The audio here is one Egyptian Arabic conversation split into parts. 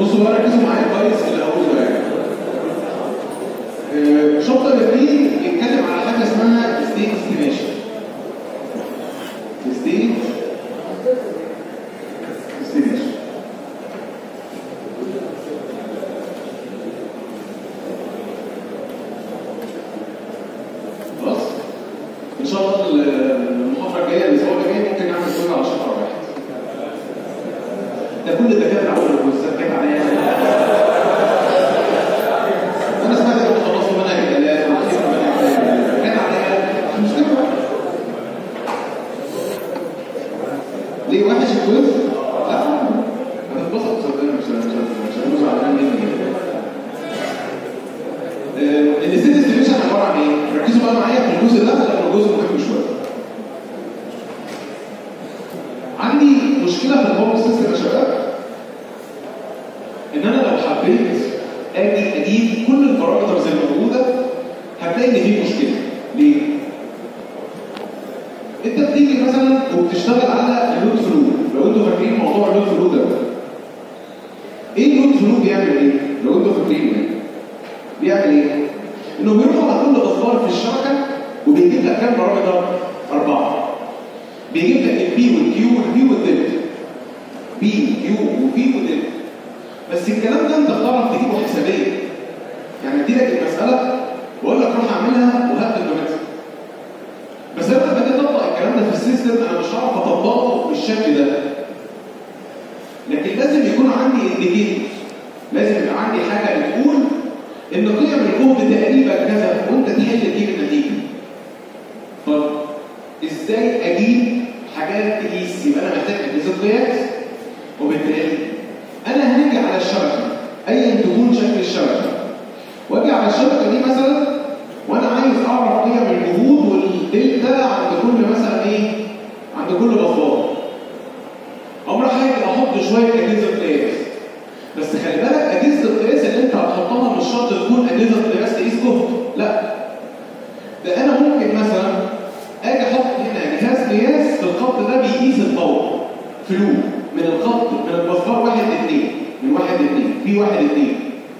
بصوا بقى ركزوا معايا كويس في اللي هقوله ده آه، شابتر 2 بيتكلم على حاجه اسمها ستيت استيميشن ستيت استيميشن خلاص ان شاء الله المحاضره الجايه الاسبوع الجاي ممكن نعمل كل على شهر واحد ده كل الدكاتره عملوا كورسات جت عليا انا سمعت ان خلصوا منهج الالات وخلصوا منهج جت عليا مش مشكله ليه وحش الكويز؟ لا هتتبسط صدقني مش مش مش هتبقوا زعلانين مني الستيت استيميشن عباره عن ايه؟ ركزوا بقى معايا في الجزء ده لان الجزء مهم شويه. عندي مشكله في الباور سيستم يا شباب ان انا لو حبيت اجي اجيب كل البارامترز الموجوده هتلاقي ان في مشكله. ليه؟ انت بتيجي مثلا وبتشتغل على اللود فلو لو انتوا فاكرين موضوع اللود فلو ده ايه اللود فلو بيعمل ايه؟ لو انتوا فاكرين يعني بيعمل ايه؟ انه بيروح على كل اصدار في الشبكه وبيجيب لك كام بارامتر؟ اربعه. بيجيب لك البي والكيو والبي والدلتا. بي كيو وبي ودلتا. بس الكلام ده انت بتعرف تجيبه حسابيا. يعني ادي لك المساله واقول لك روح اعملها وهات الجملة. بس انا لما باجي اطبق الكلام ده في السيستم انا مش هعرف اطبقه بالشكل ده. لكن لازم يكون عندي انديكيتور. لازم يبقى عندي حاجه بتقول ان قيم الجهد تقريبا كذا وانت تحل تجيب النتيجه. طب ازاي اجيب حاجات تقيس؟ يبقى انا محتاج اجهزه قياس وبالتالي انا هنيجي على الشبكه ايا تكون شكل الشبكه واجي على الشبكه دي مثلا وانا عايز اعرف قيم الجهود والدلتا عند كل مثلا ايه؟ عند كل بساط. اقوم راح اجي احط شويه اجهزه قياس بس خلي بالك اجهزه القياس اللي انت هتحطها مش شرط تكون اجهزه قياس تقيس جهد لا ده انا ممكن مثلا اجي احط هنا جهاز قياس في الخط ده بيقيس الباور فلو من الخط من المسار واحد لاثنين من واحد لاثنين في واحد لاثنين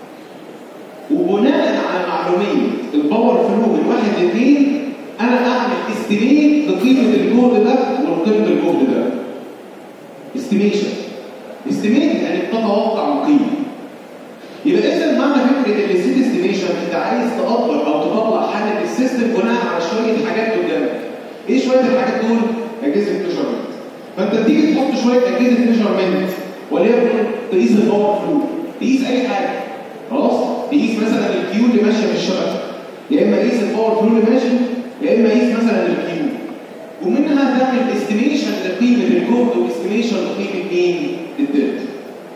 وبناء على معلوميه الباور فلو من واحد لاثنين انا اعمل استيميت لقيمه الجهد ده وقيمه الجهد ده استيميشن استيميت يعني تتوقع القيمه يبقى اذا معنى فكره الستيت استيميشن انت عايز تقدر او تطلع حاله السيستم بناء على شويه حاجات قدامك ايه شويه الحاجات دول اجهزه ميجرمنت فانت بتيجي تحط شويه اجهزه ميجرمنت وليكن تقيس الباور فلو تقيس اي حاجه خلاص تقيس مثلا الكيو اللي ماشيه في الشبكه يا اما قيس الباور فلو اللي ماشي يا اما قيس مثلا الكيو ومنها تعمل استيميشن لقيمه الجهد واستيميشن لقيمه مين؟ الدلتا.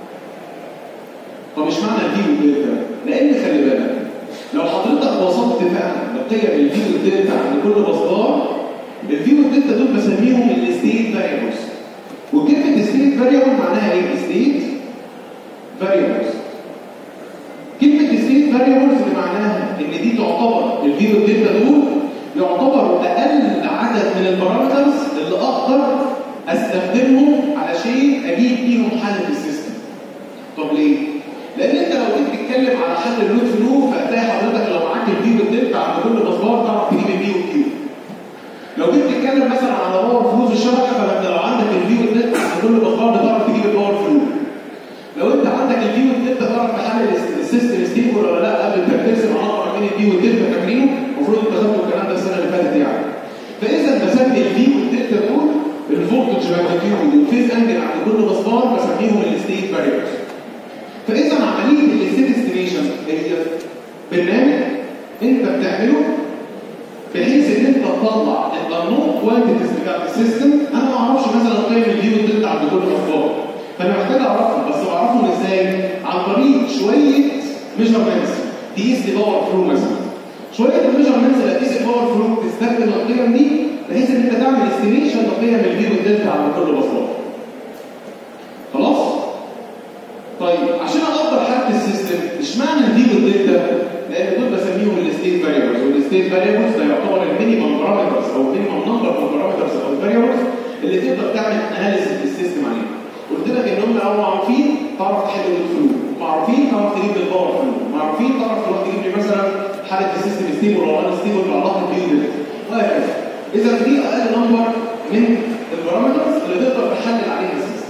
طب اشمعنى الفي والدلتا؟ لان خلي بالك لو حضرتك وصلت فعلا لقيم الفي والدلتا عند كل مصدر الفي والدلتا دول بسميهم الستيت فاريبلز. وكلمه ستيت فاريبل معناها ايه؟ ستيت فاريبلز. كلمه ستيت فاريبلز اللي معناها ان دي تعتبر الفي والدلتا دول يعتبروا اقل عدد من البارامترز اللي اقدر استخدمهم علشان اجيب بيهم حل في السيستم. طب ليه؟ لان انت لو جيت تتكلم على حل اللود فلو فهتلاقي حضرتك لو معاك الفي والدلتا عند كل مسبار تعرف تجيب البي والكيو. لو جيت تتكلم مثلا على باور فلو في الشبكه فانت لو عندك الفي والدلتا عند كل مسبار بتعرف تجيب الباور فلو. لو انت عندك الفي والدلتا تعرف تحلل السيستم ستيبل ولا لا قبل ما ترسم علاقه بين الفي والدلتا فاكرينه؟ المفروض انت خدتوا الكلام ده السنه اللي فاتت يعني. فاذا بسمي الفي والدلتا دول الفولتج ماجنتيود والفيز انجل عند كل مسبار بسميهم الستيت فاريبلز. فاذا عمليه الستيت استيميشن هي برنامج انت بتعمله بحيث ان انت تطلع النوت كوانتيتيز بتاعت السيستم انا ما اعرفش مثلا قيم الفي والدلتا عند كل مسبار. فانا محتاج اعرفهم بس بعرفهم ازاي؟ عن طريق شويه ميجرمنتس تقيس لي باور فلو مثلا. شويه الميجرمنتس اللي هتقيس الباور فلو تستخدم القيم دي بحيث ان انت تعمل استيميشن لقيم الفي والدلتا عند كل مسار. خلاص؟ طيب عشان اقدر حاله السيستم اشمعنى الفي والدلتا؟ لان دول بسميهم الستيت فاريبلز والستيت فاريبلز ده يعتبر المينيمم بارامترز او المينيمم نمبر اوف بارامترز او الفاريبلز اللي تقدر تعمل اناليسيس للسيستم عليهم. قلت لك ان هم لو معروفين تعرف تحل الفلو، ما حاله السيستم ستيبل ولا ان ستيبل بعلاقه الفيو ديلتا وهكذا اذا دي اقل نمبر من البارامترز اللي تقدر تحلل عليها السيستم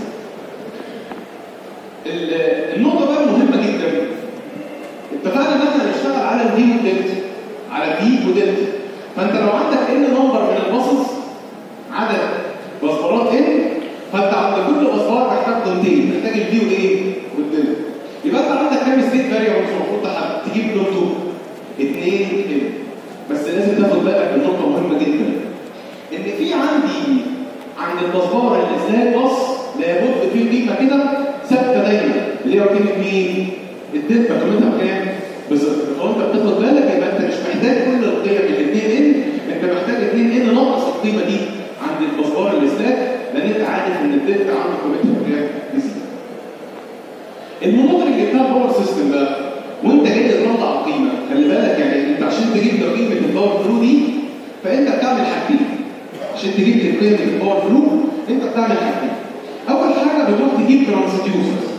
النقطه بقى مهمه جدا اتفقنا ان احنا هنشتغل على الفي ودلتا على في ودلتا فانت لو عندك ان نمبر من الباصص عدد بصبرات ان فانت عند كل بصبار محتاج قيمتين محتاج الفي وايه والدلتا يبقى انت عندك كام ستيت فاريبلز المفروض تجيب لهم 2 ان بس لازم تاخد بالك من نقطه مهمه جدا ان في عندي عند البصبار اللي ازاي بص لابد في قيمه كده ثابته دايما اللي هي قيمه مين؟ الدلتا قيمتها بكام؟ بصفر لو انت بتاخد بالك يبقى انت مش محتاج كل القيم ال 2 ان انت محتاج 2 ان ناقص القيمه دي عند البصبار الاسلاك لان انت عارف ان الدلتا عنده قيمتها بكام؟ بزيرو. المونوترنج بتاع الباور سيستم ده وانت جاي تطلع قيمه خلي بالك يعني انت عشان تجيب لي قيمه الباور فلو دي فانت بتعمل حاجتين عشان تجيب لي قيمه الباور فلو انت بتعمل حاجتين اول حاجه بتروح تجيب ترانسديوسرز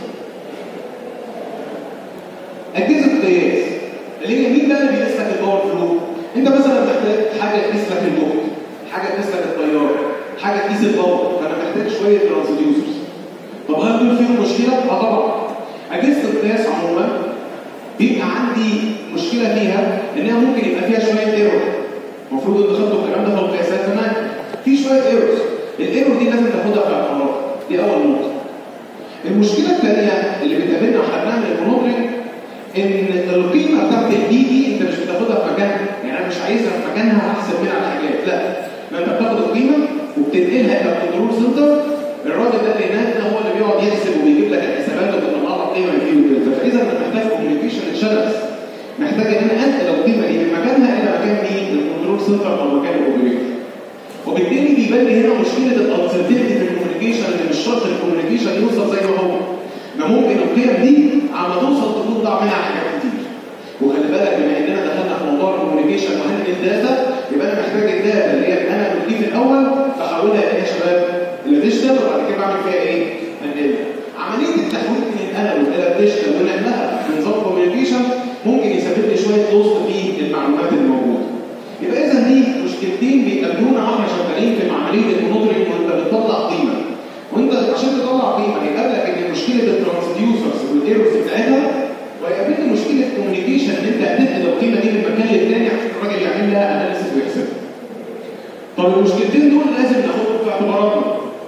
اجهزه قياس اللي هي مين بقى اللي بيقيس لك الباور فلو انت مثلا محتاج حاجه تقيس لك الجهد حاجه تقيس لك التيار حاجه تقيس الباور فانا محتاج شويه ترانسديوسرز طب هل دول فيهم مشكله؟ اه طبعا اجهزه القياس عموما بيبقى عندي مشكله فيها انها ممكن يبقى فيها شويه ايرور المفروض ان خدتوا الكلام ده في القياسات زمان في شويه ايرورز الايرور دي لازم تاخدها في اعتبارك دي اول نقطه المشكله الثانيه اللي بتقابلنا واحنا بنعمل المونوترنج ان القيمه بتاعت البي دي انت مش بتاخدها في مكانها يعني انا مش عايزها في مكانها احسب منها الحاجات لا ما انت بتاخد القيمه وبتنقلها الى الكنترول سنتر الراجل ده اللي هناك ده هو اللي بيقعد يحسب وبيجيب لك الحسابات وبيطلع لك قيمه الفي ودلتا فاذا انا محتاج كوميونيكيشن تشانلز محتاج ان انا انقل القيمه دي من مكانها الى مكان مين؟ الكنترول سنتر او مكان الاوبريتور وبالتالي بيبان لي هنا مشكله الانسرتينتي في الكوميونيكيشن اللي مش شرط الكوميونيكيشن يوصل زي ما هو ما ممكن القيم دي عم توصل تكون ضاع منها حاجات كتير وخلي بالك بما اننا دخلنا في موضوع الكوميونيكيشن وهنقل الداتا يبقى انا محتاج الداتا اللي هي انا بدي في الاول بحولها الى ايه يا شباب؟ الديجيتال وبعد كده بعمل فيها ايه؟ انقلها. عمليه التحويل من الانالوج الى الديجيتال ونقلها في نظام كوميونيكيشن ممكن يسبب لي شويه لوست في المعلومات الموجوده. يبقى اذا دي مشكلتين بيقابلونا واحنا شغالين في عمليه المونوترنج وانت بتطلع قيمه. وانت عشان تطلع قيمه هيقابلك ان مشكله الترانسديوسرز والايرورز بتاعتها وهيقابلني مشكله كوميونيكيشن ان انت هتنقل القيمه دي من مكان للتاني عشان الراجل يعمل لها اناليسيس ويحسبها. طب المشكلتين دول لازم ناخدهم في اعتباراتنا.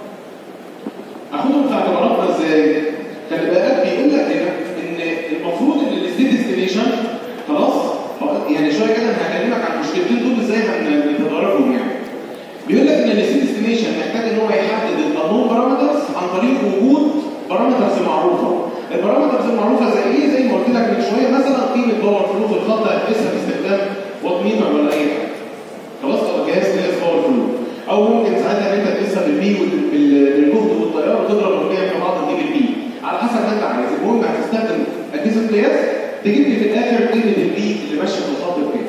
اخدهم في اعتباراتنا ازاي؟ خلي بالك بيقول لك هنا ان المفروض ان الستيت استيميشن خلاص يعني شويه كده انا هكلمك عن المشكلتين دول ازاي هنتدرجهم يعني. بيقول لك ان الستيت استيميشن محتاج ان هو يحدد القانون بارامترز عن طريق وجود بارامترز معروفه. البارامترز المعروفه زي ايه؟ زي ما قلت لك من شويه مثلا قيمه باور فلو في الخط هتقيسها باستخدام وات ميتر ولا اي حاجه. خلاص طب جهاز قياس باور فلو. او ممكن ساعتها ان انت تقيسها بالبي بالجهد والتيار وتضرب القيم في بعض تجيب البي على حسب ما انت عايز المهم هتستخدم اجهزه قياس تجيب لي في الاخر قيمه البي اللي ماشيه في الخط القيم.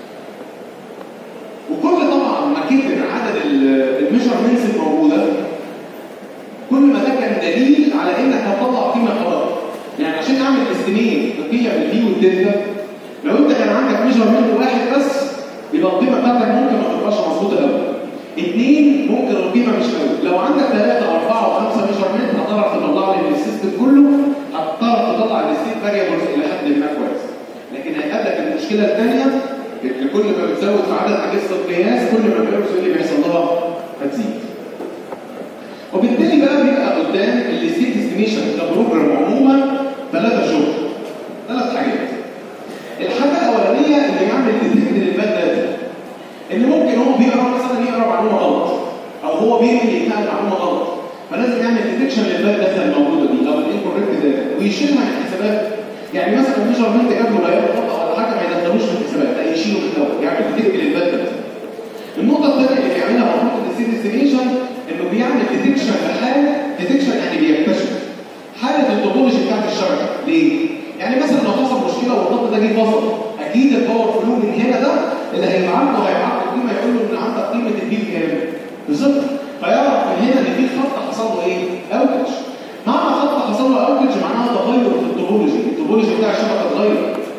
وكل طبعا ما كتر عدد الميجرمنتس الموجوده كل ما ده كان دليل على انك هتطلع قيمه خلاص. يعني عشان اعمل استنين القيم البي والدلتا لو انت كان عندك ميجرمنت واحد بس يبقى القيمه بتاعتك ممكن ما تبقاش مظبوطه قوي. اثنين ممكن القيمه مش قوي لو عندك ثلاثه اربعه وخمسه ميجرمنت هتعرف تطلع لي السيستم كله هتعرف تطلع الستيت فاريبلز الى حد ما كويس لكن هيقابلك المشكله الثانيه ان كل ما بتزود في عدد اجهزه القياس كل ما الايرورز اللي بيحصل لها هتزيد وبالتالي بقى بيبقى قدام الستيت استيميشن كبروجرام عموما ثلاثه شغل ثلاث حاجات الحاجه الاولانيه اللي يعمل ديتكت للباد داتا ان ممكن هو بيقرا مثلا يقرا معلومه غلط او هو بينقل ينقل معلومه غلط فلازم يعمل ديتكشن للباد داتا الموجوده دي او الانكوريكت داتا ويشيلها من الحسابات يعني مثلا ميجرمنت جاب له غير خطا ولا حاجه ما يدخلوش في الحسابات لا يشيله من الاول يعمل ديتكت للباد داتا النقطه الثانيه اللي بيعملها مربوطه بالسيد استيميشن انه بيعمل ديتكشن لحاله ديتكشن يعني بيكتشف حاله التوبولوجي بتاعت الشبكه ليه؟ يعني مثلا لو حصل مشكله والخط ده جه فصل اكيد الباور فلو من هنا ده اللي هيبعت له هيبعت له قيمه يقول له ان عندك قيمه البي كام؟ بصفر فيعرف من هنا ان في خط حصل له ايه؟ اوتج معنى خط حصل له اوتج معناها تغير في التوبولوجي التوبولوجي بتاع الشبكه اتغير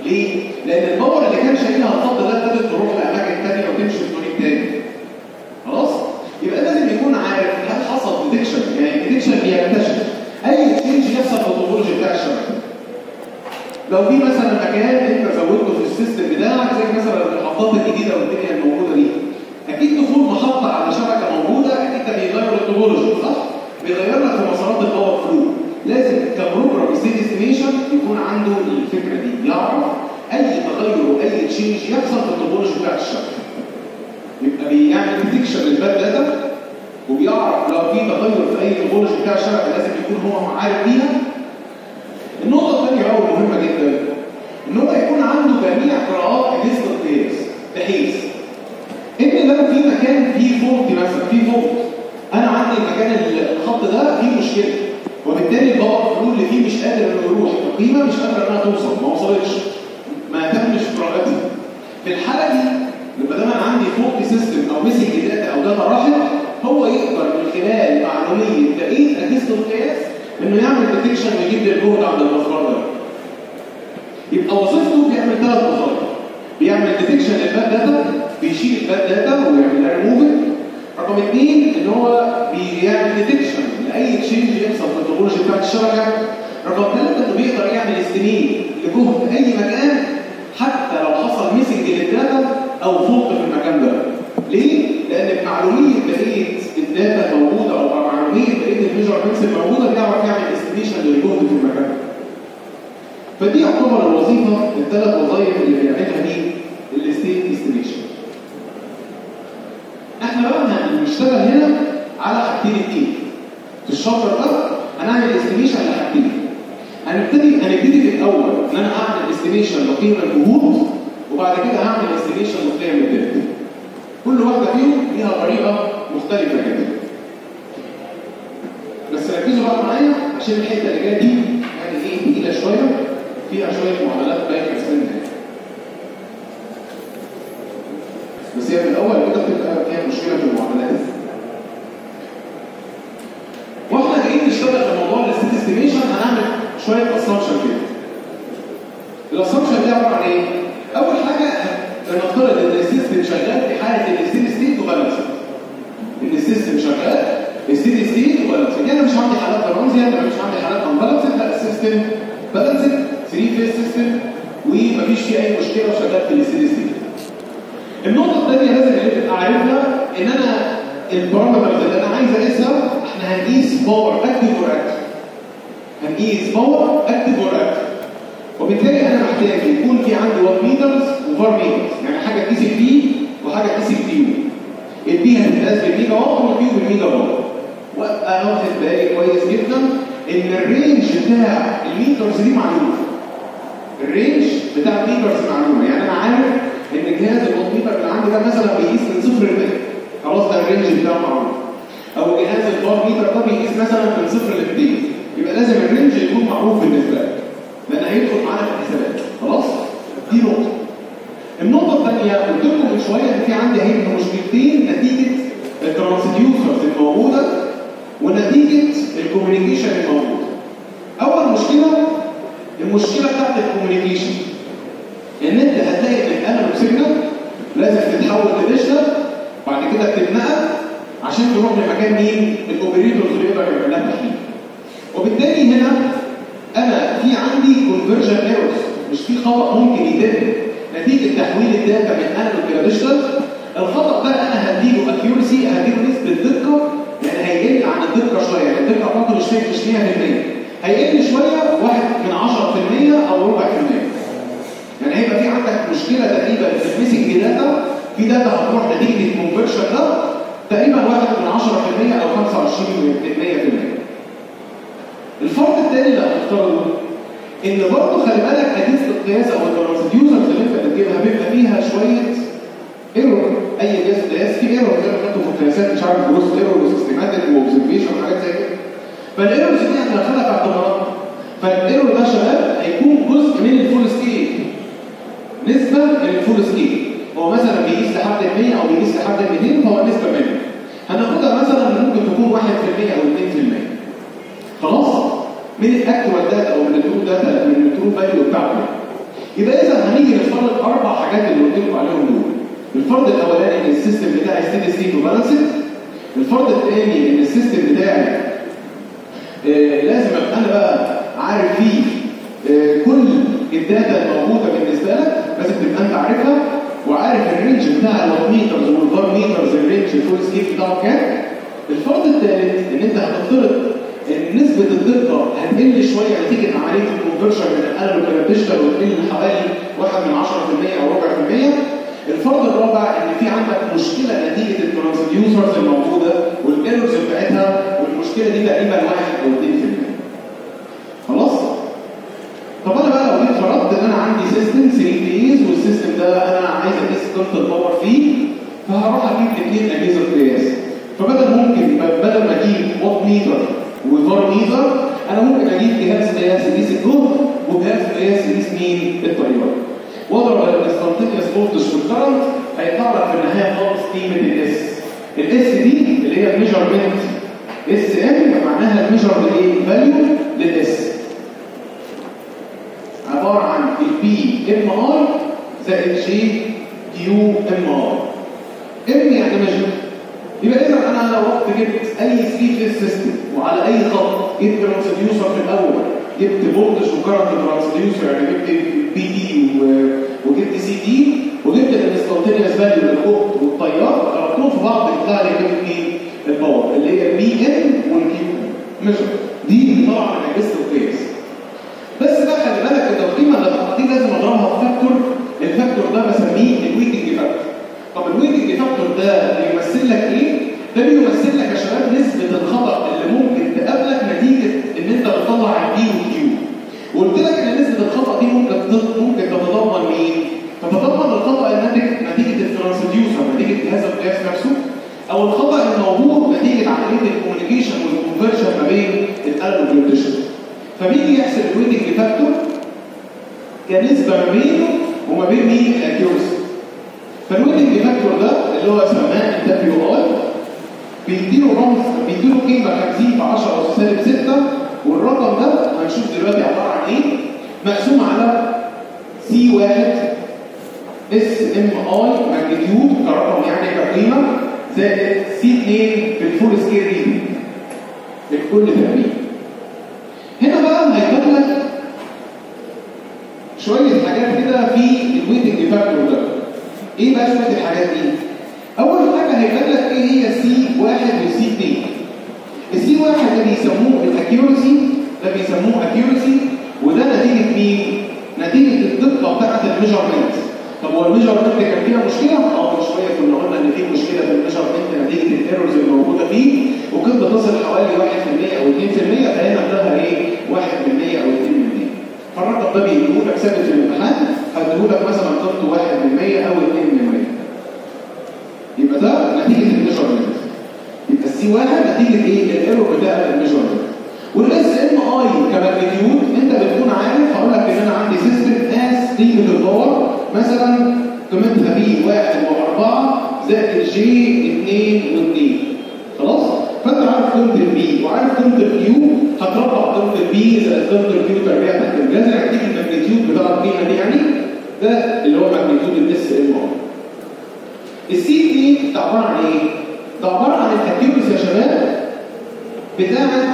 ليه؟ لان الباور اللي كان شايلها الخط ده ابتدت تروح لاماكن ثانيه وتمشي في طريق ثاني خلاص؟ يبقى لازم يكون عارف هل حصل ديتكشن يعني الديتكشن بيكتشف اي تشينج يحصل في التوبولوجي بتاع الشبكه لو في مثلا مكان انت زودته في السيستم بتاعك زي مثلا المحطات الجديده والدنيا الموجوده دي اكيد دخول محطه على شبكه موجوده اكيد ده بيغير التوبولوجي صح؟ بيغير لك في مسارات الباور فلو لازم كبروجرام ستيت استيميشن يكون عنده الفكره دي يعرف اي تغير واي تشينج يحصل في التوبولوجي بتاع الشبكه يبقى بيعمل ديتكشن للباد داتا وبيعرف لو في تغير في اي توبولوجي بتاع الشبكه لازم يكون هو عارف بيها النقطة الثانية بقى والمهمة جدا إن هو يكون عنده جميع قراءات اجهزة القياس بحيث إن لو في مكان فيه فولت مثلا فيه فولت أنا عندي المكان الخط ده فيه مشكلة وبالتالي الباور فلو اللي فيه مش قادر إنه يروح القيمة مش قادرة إنها توصل ما وصلتش ما تمش قراءتها في الحالة دي لما دام أنا عندي فولت سيستم أو مسج داتا أو داتا راحت هو يقدر من خلال معلومية بقية أجهزة القياس انه يعمل ديتكشن ويجيب لي الجهد عند المسمار ده يبقى وظيفته بيعمل ثلاث وظائف بيعمل ديتكشن للباد داتا بيشيل الباد داتا ويعمل لها ريموفنج رقم اثنين ان هو بيعمل ديتكشن لاي تشينج يحصل في التكنولوجي بتاعت الشبكه رقم ثلاثه انه بيقدر يعمل استنين لجهد اي مكان حتى لو حصل ميسنج للداتا او فولت في المكان ده ليه؟ لان بمعلوميه بقيه الداتا موجوده او معلوميه بقيه الميجرمنتس الموجوده بيعرف يعمل استيميشن للجهد في المكان. فدي يعتبر الوظيفه الثلاث وظائف اللي بيعملها مين؟ الستيت استيميشن. احنا بقى هنشتغل هنا على حاجتين اتنين. في الشابتر ده هنعمل استيميشن لحاجتين. هنبتدي هنبتدي في الاول ان انا اعمل استيميشن لقيم الجهود وبعد كده هعمل استيميشن لقيم الداتا. كل واحده فيهم ليها طريقه مختلفه جدا. بس ركزوا بقى معايا عشان الحته اللي جايه دي يعني ايه تقيله شويه فيها شويه معادلات بايخه سنه بس هي في الاول كده بتبقى فيها مشكله في المعادلات واحنا جايين نشتغل في موضوع الستيت استيميشن هنعمل شويه اسامبشن كده الاسامبشن دي عباره عن ايه؟ اول حاجه نفترض ان السيستم شغال في حاله الستيت ستيت وبالانس ان السيستم شغال ستيت ستيت وبالانس يعني انا مش عندي حالات ترانزيت انا مش عندي حالات امبالانس لا السيستم بالانس 3 فيز سيستم ومفيش فيه اي مشكله وشغال في الستيت ستيت النقطه الثانيه لازم اللي تبقى عارفها ان انا البارامترز اللي انا عايز اقيسها احنا هنقيس باور اكتف اور اكتف هنقيس باور اكتف اور اكتف وبالتالي انا محتاج يكون في عندي وات ميترز وفار ميترز يعني حاجه تقيس البي وحاجه تقيس الكيو البي هتتقاس بالميجا وات والكيو بالميجا وات وابقى واخد بالي كويس جدا ان الرينج بتاع الميترز دي معلومه الرينج بتاع الميترز معلومه يعني انا عارف ان جهاز الوات ميتر اللي عندي ده مثلا بيقيس من صفر ل 100 خلاص ده الرينج بتاعه معروف او جهاز الفار ميتر ده بيقيس مثلا من صفر ل 200 يبقى لازم الرينج يكون معروف بالنسبه لك لان هيدخل معانا في الحسابات خلاص دي نقطه النقطه الثانيه قلت لكم من شويه ان في عندي هيبقى مشكلتين نتيجه الترانسديوسرز الموجوده ونتيجه الكوميونيكيشن الموجود اول مشكله المشكله بتاعت الكوميونيكيشن ان انت هتلاقي ان الانالوج سيجنال لازم تتحول لديجيتال بعد كده بتتنقل عشان تروح لمكان مين الاوبريتورز اللي يقدر يعمل لها تحليل وبالتالي هنا انا في عندي كونفرجن ايرورز مش في خطا ممكن يتم نتيجه تحويل الداتا من انالوج الى ديجيتال الخطا ده انا هديله اكيورسي هديله نسبه دقه يعني هيقل عن الدقه شويه يعني الدقه بتاعته مش مش 100% هيقل شويه واحد من 10% او ربع في المية يعني هيبقى في عندك مشكله تقريبا في الميسنج داتا في داتا هتروح نتيجه الكونفرشن ده تقريبا واحد من 10% او 25% الفرق الثاني اللي هنفترضه ان برضه خلي بالك اجهزه القياس او الترانسديوسرز اللي انت بتجيبها بيبقى فيها شويه ايرور اي جهاز قياس فيه ايرور زي ما خدته في القياسات مش عارف جروس ايرور وسيستماتيك واوبزرفيشن وحاجات زي كده فالايرورز دي هتدخلها في اعتبارات فالايرور ده شباب هيكون جزء من الفول سكيل نسبه للفول سكيل هو مثلا بيقيس لحد 100 او بيقيس لحد 200 فهو نسبه منه هناخدها مثلا ممكن تكون 1% او 2% خلاص من الاكتوال داتا او من الترو داتا من الترو فاليو بتاعته يبقى اذا هنيجي نفترض اربع حاجات اللي قلت لكم عليهم دول الفرض الاولاني ان السيستم بتاعي ستيدي ستيت وبالانسد الفرض الثاني ان السيستم بتاعي آه لازم ابقى انا بقى عارف فيه آه كل الداتا الموجوده بالنسبه لك لازم تبقى انت عارفها وعارف الرينج بتاع الوات ميترز والفار ميترز الرينج الفول سكيل بتاعه كام الفرض الثالث ان انت هتفترض ان نسبه الدقه هتقل شويه نتيجه عمليه الكونفرشن من الانالوج الى الديجيتال وتقل حوالي 1 من 10% او ربع في المية الفرض الرابع ان في عندك مشكله نتيجه الترانسديوسرز الموجوده والايرورز بتاعتها والمشكله دي تقريبا 1 او 2% خلاص؟ طب انا بقى لو جيت فرضت ان انا عندي سيستم 3 فيز والسيستم ده انا عايز اقيس قيمه الباور فيه فهروح اجيب اثنين اجهزه قياس فبدل ممكن بدل ما اجيب وات ميتر وفار ميتر انا ممكن اجيب جهاز قياس يقيس الجهد وجهاز قياس يقيس مين؟ التيار واضرب الانستنتينيوس فولتج في الكرنت هيطلع لك في النهايه خالص قيمه الاس الاس دي اللي هي الميجرمنت اس ام معناها الميجر بالايه؟ فاليو للاس عباره عن البي ام ار زائد جي كيو ام ار ام يعني ميجر يبقى اذا انا لو رحت جبت اي 3 فيز سيستم وعلى اي خط جبت ترانسديوسر في الاول جبت فولتج وكرنت ترانسديوسر يعني جبت بي دي وجبت سي دي وجبت الانستنتينيوس فاليو للجهد والتيار ضربتهم في بعض يطلع لي قيمه مين؟ الباور اللي هي البي ام والكيو ميجر دي طبعا من اجهزه القياس بس بقى خلي بالك ان القيمه اللي هتحطيه لازم اضربها في فاكتور الفاكتور ده بسميه الويتنج فاكتور طب الويتنج فاكتور ده بيمثل لك ايه؟ ده بيمثل لك يا شباب نسبه الخطا اللي ممكن تقابلك نتيجه ان انت بتطلع الدي والكيو وقلت لك ان نسبه الخطا دي ممكن ممكن تتضمن مين؟ تتضمن الخطا الناتج نتيجه الترانسديوسر نتيجه جهاز القياس نفسه او الخطا الموجود نتيجه عمليه الكوميونيكيشن والكونفرجن ما بين الانالوج والديجيتال فبيجي يحسب الويتنج فاكتور كنسبه ما بينه وما بين مين؟ الاكيورسي فالويتنج فاكتور ده اللي هو سماه دبليو اي بيديله رمز بيديله قيمه 50 في 10 اس سالب 6 والرقم ده هنشوف دلوقتي عباره عن ايه مقسوم على سي 1 اس ام اي ماجنتيود كرقم يعني كقيمه زائد سي 2 في الفول سكيل ريدنج لكل تقريب هنا بقى هيبان لك شويه حاجات كده في الويتنج فاكتور ده ايه بقى شويه الحاجات دي اول حاجه هيبان لك ايه هي سي واحد وسي 2 السي واحد ده بيسموه الاكيورسي ده بيسموه اكيورسي وده نتيجه مين نتيجه الدقه بتاعه الميجرمنت طب هو الميجرمنت كان فيها مشكله اه من شويه كنا قلنا ان في مشكله في الميجرمنت نتيجه الايرورز الموجوده فيه وكانت بتصل حوالي 1% او 2% فهنا ده ايه 1% او 2% فالرقم ده بيديهولك ثابت في الامتحان هديهولك مثلا قيمته 1% او 2% يبقى ده نتيجه الميجرمنت يبقى السي واحد نتيجه ايه؟ الايرور بتاع الميجرمنت والاس ام اي كماجنتيود انت بتكون عارف هقول لك ان انا عندي سيستم قاس قيمه الباور مثلا قيمتها بي 1 و4 زائد جي 2 و2 خلاص؟ فانت عارف قيمه البي وعارف قيمه الكيو هتربع قيمه البي زائد قيمه الكيو تربيع تحت الجذر هيديك الماجنتيود بتاع القيمه دي يعني ده اللي هو ماجنتيود الاس ام اي السي 2 ده عباره عن ايه؟ ده عباره عن الاكيوريسي يا شباب بتاعت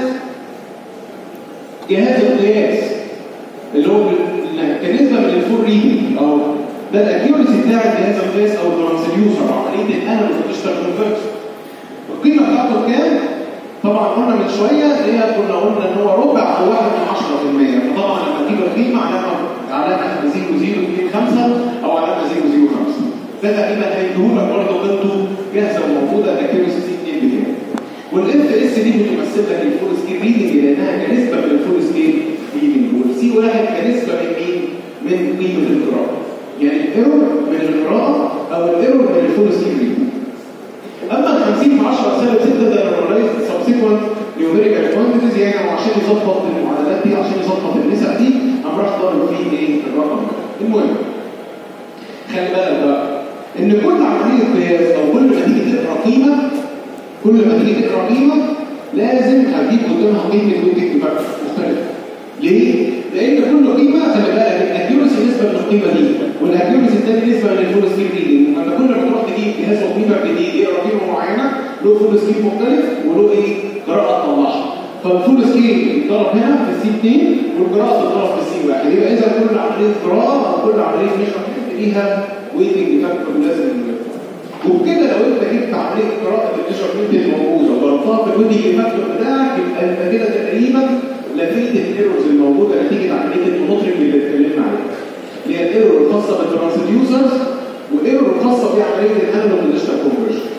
جهاز القياس اللي هو كنسبه من الفور ريدنج او ده الاكيوريسي بتاع جهاز القياس او الترانسديوسر عمليه الانالوج ديجيتال كونفرتر القيمه بتاعته كام؟ طبعا قلنا من شويه هي كنا قلنا ان هو ربع او 1 من 10% فطبعا لما تجيب القيمه علامه علامه 0025 او علامه 005 ده تقريبا هيديهولك برضه قيمته جاهزه وموجوده الاكيوريسي سي 2 بتاعه والاف اس دي بتمثل لك الفول سكيل ريدنج لانها كنسبه من الفول سكيل ريدنج والسي واحد كنسبه من مين؟ من قيمه القراءه يعني الايرور من القراءه او الايرور من الفول سكيل ريدنج اما ال 50 في 10 سالب 6 ده نورماليز سبسيكونت نيوميريكال كوانتيتيز يعني عشان يظبط المعادلات دي عشان يظبط النسب دي قام راح ضارب فيه ايه الرقم ده المهم خلي بالك بقى ان كل عمليه قياس او كل ما تيجي تقرا قيمه كل ما تيجي تقرا قيمه لازم هتجيب قدامها قيمه الويتنج فاكتور مختلفه ليه؟ لان كل قيمه خلي بالك الاكيورسي نسبه للقيمه دي والاكيورسي الثاني نسبه للفول سكيب ريدنج انت كل ما تروح تجيب جهاز وقيمه جديد يقرا قيمه معينه له فول سكيب مختلف وله ايه؟ قراءه تطلعها فالفول سكيب يتضرب هنا في السي 2 والقراءه تتضرب في السي 1 يبقى اذا كل عمليه قراءه او كل عمليه نشر ليها ويتنج فاكتور لازم وبكده لو انت جبت عمليه قراءه النشر اللي موجوده وضربتها في الويتنج فاكتور بتاعك يبقى انت كده تقريبا لفيت الايرورز الموجوده نتيجه عمليه المونيتورنج اللي اتكلمنا عليها اللي هي الايرور الخاصه بالترانسديوسرز والايرور الخاصه بعمليه الانالوج ديجيتال كونفرجن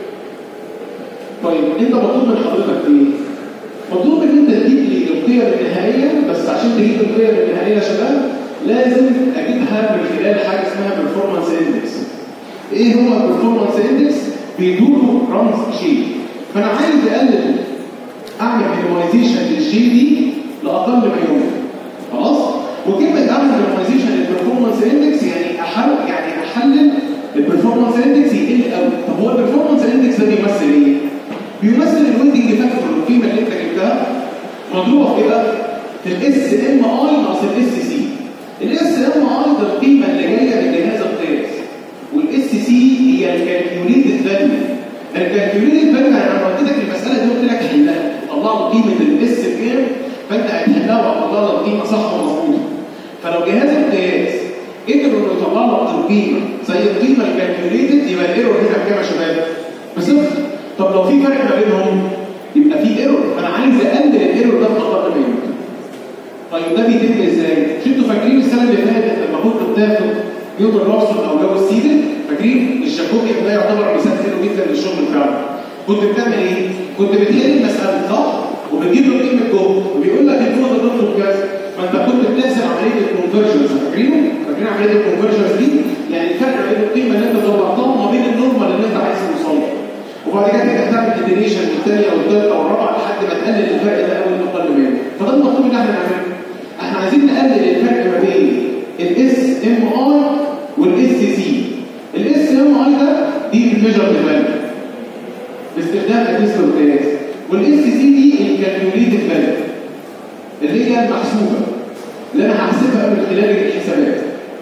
طيب انت مطلوب من حضرتك ايه؟ مطلوب ان انت تجيب لي القيم النهائيه بس عشان تجيب القيم النهائيه يا شباب لازم اجيبها من خلال حاجه اسمها بيرفورمانس اندكس ايه هو البرفورمانس اندكس؟ بيدور رمز شيء فانا عايز اقلل اعمل مينيمايزيشن للجي دي لاقل ما يمكن خلاص وكلمه اعمل مينيمايزيشن للبرفورمانس اندكس يعني احل يعني احلل البرفورمانس اندكس يقل قوي طب هو البرفورمانس اندكس ده بيمثل ايه بيمثل الويتنج فاكتور القيمه اللي انت جبتها مضروبه في كده في الاس ام اي ناقص الاس سي الاس ام اي ده القيمه اللي جايه من جهاز القياس والاس سي هي الكالكيوليتد فاليو الكالكيوليتد فاليو يعني انا قلت لك المساله دي قلت لك حلها طلع له قيمه الاس بكام فانت هتحلها وهتطلع له القيمه صح ومظبوطه فلو جهاز القياس قدر انه يطلع لك القيمه زي القيمه الكالكيوليتد يبقى الايرور هنا بكام يا شباب؟ بصفر طب لو في فرق ما بينهم يبقى في ايرور فانا عايز اقلل الايرور ده بقدر ما يمكن طيب ده بيتم ازاي؟ مش انتوا فاكرين السنه اللي فاتت لما كنت بتاخد نيوتن رابسون او جو السيدل فاكرين الجاكوبي ده يعتبر مثال حلو جدا للشغل بتاعنا كنت بتعمل ايه؟ كنت بتحل المساله صح؟ وبتجيب له قيمه جهد وبيقول لك الجهد ده دكتور كذا فانت كنت بتحسب عمليه الكونفرجنس فاكرينه؟ فاكرين عمليه الكونفرجنس دي؟ يعني الفرق بين القيمه اللي انت طلعتها وما بين النورمال اللي انت عايز توصل له وبعد كده تبدا تعمل ادينيشن والثانيه والثالثه والرابعه لحد ما تقلل الفرق ده قوي اقل منه فده المطلوب ان احنا نعمله احنا عايزين نقلل الفرق ما بين الاس ام اي والاس سي الاس ام اي ده دي الميجر فاليو باستخدام القياس والقياس والاس سي دي الكالكوليتد فاليو اللي هي المحسوبه اللي انا هحسبها من خلال الحسابات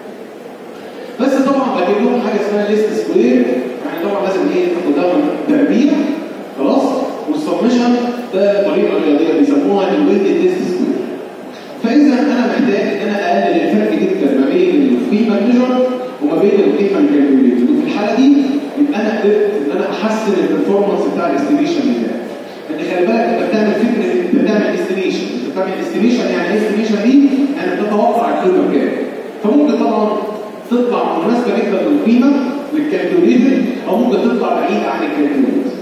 بس طبعا بجيب لهم حاجه اسمها ليست سكوير يعني طبعا لازم ايه تاخد تربيع خلاص والسبمشن ده طريقه رياضيه بيسموها الويت تيست سكوير فاذا انا محتاج ان انا اقلل الفرق جدا ما بين القيمه الميجر وما بين القيمه الكالكوليتد وفي الحاله دي يبقى انا قدرت ان انا احسن البرفورمانس بتاع الاستيميشن بتاعي ان خلي بالك انت بتعمل فكره انت بتعمل استيميشن انت بتعمل استيميشن يعني ايه استيميشن دي؟ يعني بتتوقع القيمه بكام فممكن طبعا تطلع مناسبه جدا للقيمه للكالكوليتد او ممكن تطلع بعيد عن الكالكوليتد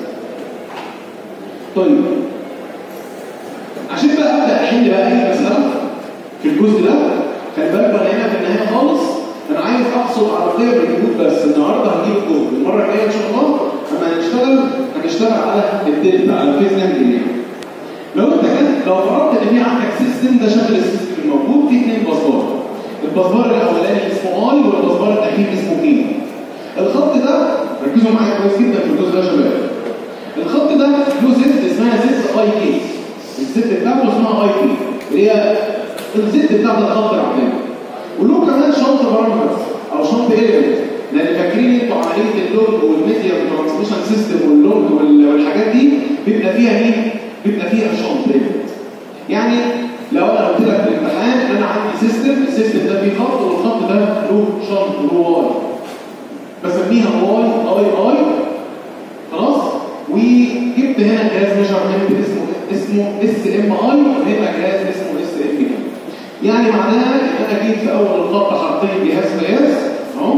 طيب عشان بقى ابدا احل بقى اي مساله في الجزء ده خلي بالك بقى هنا في النهايه خالص انا عايز احصل على قيم الجهود بس النهارده هجيب الجهد المره الجايه ان شاء الله لما هنشتغل هنشتغل على الدلتا على الفيز نانجل لو انت كده لو فرضت ان في عندك سيستم ده شكل السيستم الموجود فيه اثنين بسبار البسبار الاولاني اسمه اي والبسبار الاخير اسمه كي الخط ده ركزوا معايا كويس جدا في الجزء ده يا شباب الخط ده له ست اسمها ست اي كي الست بتاعته اسمها اي كي اللي هي الست بتاعت الخط العمودي وله كمان شنط بارامترز او شنط ايلمنت لان فاكرين انتوا عمليه اللود والميديا ترانسميشن سيستم واللود والحاجات دي بيبقى فيها مين؟ بيبقى فيها شنط ايلمنت يعني لو انا قلت لك في الامتحان ان انا عندي سيستم السيستم ده فيه خط والخط ده له شنط له واي بسميها واي اي اي خلاص وجبت هنا جهاز ميجرمنت اسمه اسمه اس ام اي وهنا جهاز اسمه اس ام اي يعني معناها ان انا جيت في اول الخط حطيت جهاز قياس اهو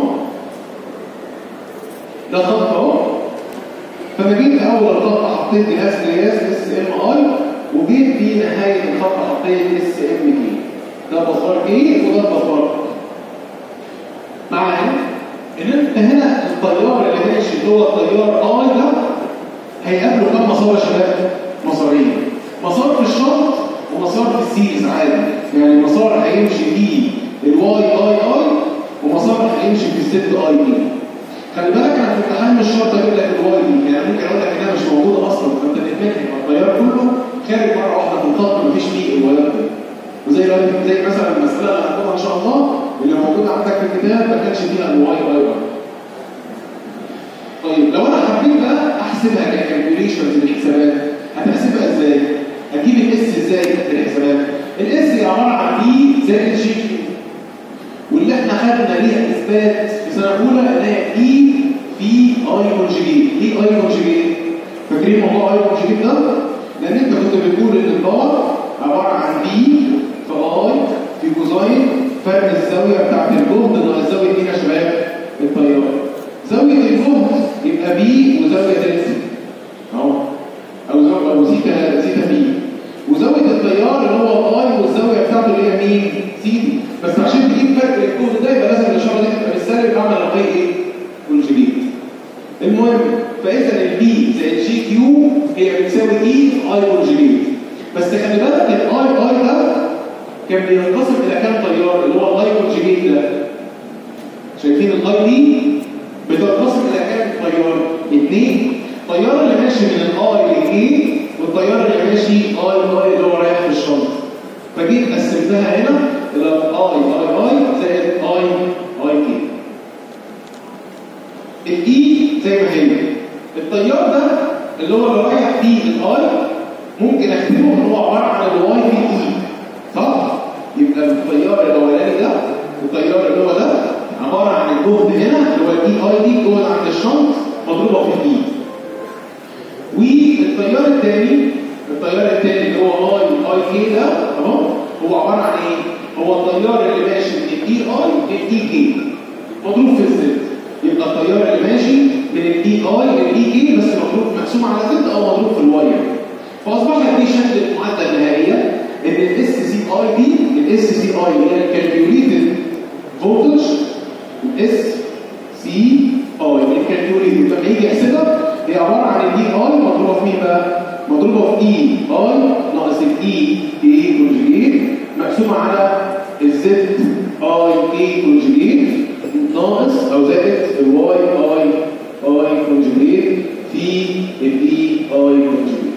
ده خط اهو فانا جيت في اول الخط حطيت جهاز قياس اس ام اي وجيت في نهايه الخط حطيت اس ام كي ده بصار كي وده بصار معايا ان انت هنا التيار اللي ماشي اللي هو التيار اي ده هيقابله كام مسار يا شباب؟ مسارين مسار في الشرط ومسار في السيريز عادي يعني مسار هيمشي فيه الواي اي اي ومسار هيمشي في الزد اي دي خلي بالك انا في امتحان مش شرط اجيب لك الواي دي يعني ممكن اقول لك انها مش موجوده اصلا فانت تتمكن التيار كله خارج مره واحده في الخط مفيش فيه الوايات دي وزي زي دلوقتي زي مثلا المساله اللي هناخدها ان شاء الله اللي موجوده عندك في الكتاب ما كانش فيها الواي اي اي طيب لو انا حبيت بقى احسبها كالكالكوليشنز للحسابات هتحسبها ازاي؟ هجيب الاس ازاي في الحسابات؟ الاس هي عباره عن دي زائد جي كيو واللي احنا خدنا ليها اثبات في سنه اولى ان هي اي في اي كونجيجيت ايه اي كونجيجيت؟ فاكرين موضوع اي كونجيجيت ده؟ لان انت كنت بتقول ان الباور عباره عن بي في اي في كوزاين فرق الزاويه بتاعت الجهد ناقص زاويه مين يا شباب؟ التيار زاويه الجهد يبقى بي وزاويه دلتا اهو او زاويه او زيتا زيتا بي وزاويه التيار اللي هو الاي والزاويه بتاعته اللي هي مين؟ سي بس عشان تجيب فرق الجهد ده يبقى لازم الاشاره دي تبقى بالسالب اعمل الاي ايه؟ كونجيجيت المهم فاذا البي زائد جي كيو هي بتساوي اي اي كونجيجيت بس خلي بالك الاي اي ده كان بينقسم الى كام تيار اللي هو الاي كونجيجيت ده شايفين الاي دي بتنقسم الى كام تيار؟ اثنين التيار اللي ماشي من الاي لاي والتيار اللي ماشي اي اي اللي هو رايح في الشنطه فجيت قسمتها هنا الى اي اي اي زائد اي اي كي الاي زي ما هي التيار ده اللي هو اللي رايح فيه الاي ممكن اكتبه ان هو عباره عن الواي في اي صح؟ يبقى التيار الاولاني ده التيار اللي هو ده عباره عن الجهد هنا اللي هو الاي اي دي جهد عند الشنط مضروبه في الاي والتيار الثاني التيار الثاني اللي هو اي اي كي ده اهو هو عباره عن ايه؟ هو التيار اللي ماشي من الاي اي للاي كي مضروب في الزد يبقى التيار اللي ماشي من الاي اي للاي كي بس مضروب مقسوم على زد او مضروب في الواير فاصبحت دي شكل المعادله النهائيه ان الاس سي اي دي الاس سي اي اللي هي الكالكيوليتد فولتج الاس سي اي الكالكيوليتد لما يجي يحسبها هي عباره عن الدي اي مضروبه في مين بقى؟ مضروبه في اي اي ناقص الاي اي كونجيجيت مقسومه على الزد اي اي كونجيجيت ناقص او زائد الواي اي اي كونجيجيت في الاي اي كونجيجيت